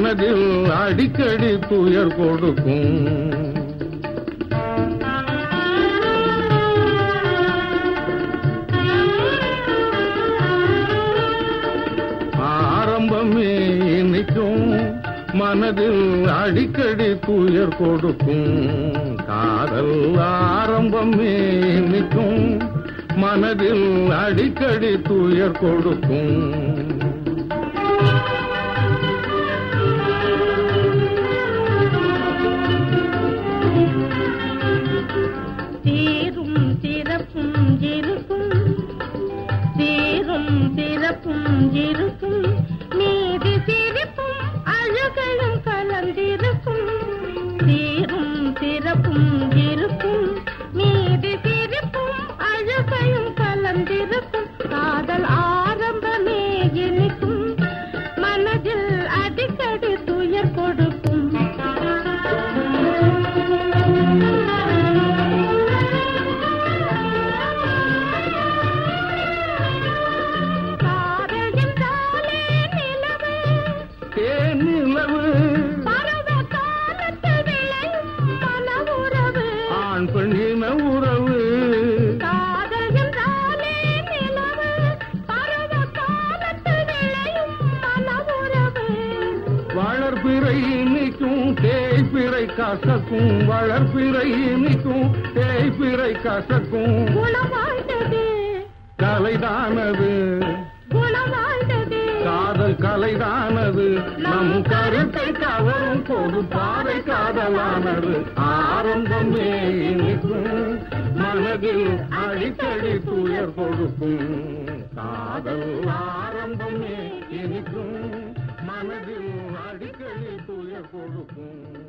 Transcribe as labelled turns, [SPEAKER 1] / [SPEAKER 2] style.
[SPEAKER 1] மனதில் அடிக்கடி துயர் கொடுக்கும் ஆரம்பமே இனிக்கும் மனதில் அடிக்கடி துயர் கொடுக்கும் காதல் ஆரம்பமே இனிக்கும் மனதில் அடிக்கடி துயர் கொடுக்கும்
[SPEAKER 2] சீரும் சிறப்பும் இருக்கும் சீரும் சிறப்பும் இருக்கும் நீதி சிரிப்பும் அழகையும் கலந்திருக்கும் சீரும் சிறப்பும் இருக்கும் நீதி சிரிப்பும் அழகையும் கலந்திருக்கும் காதல் ஆரம்பமே இனிக்கும் மனதில் அடிக்கடி துயர் கொடுக்கும் காதல் என்றாலே நிலவு
[SPEAKER 1] தேன் நிலவு
[SPEAKER 2] பருவ காலத்து விளையும் மன உறவு
[SPEAKER 1] ஆண் பெண்ணின உறவு
[SPEAKER 2] காதல் என்றாலே நிலவு பருவ காலத்து விளையும் மன உறவு
[SPEAKER 1] வளர்பிறை இனிக்கும் தேய்பிறை கசக்கும் வளர்பிறை இனிக்கும் தேய்பிறை கசக்கும்
[SPEAKER 2] குணமாய்ந்தது
[SPEAKER 1] கலைதானது
[SPEAKER 2] குணமாய்ந்தது
[SPEAKER 1] காதல் கலைதானது நம் கருத்தை கவரும் பொது பாறை காதலானது ஆரம்பமே இனிக்கும் மனதில் அடிக்கடி துயர் கொடுக்கும் காதல் ஆரம்பமே இனிக்கும் மனதில் அடிக்கடி துயர் கொடுக்கும்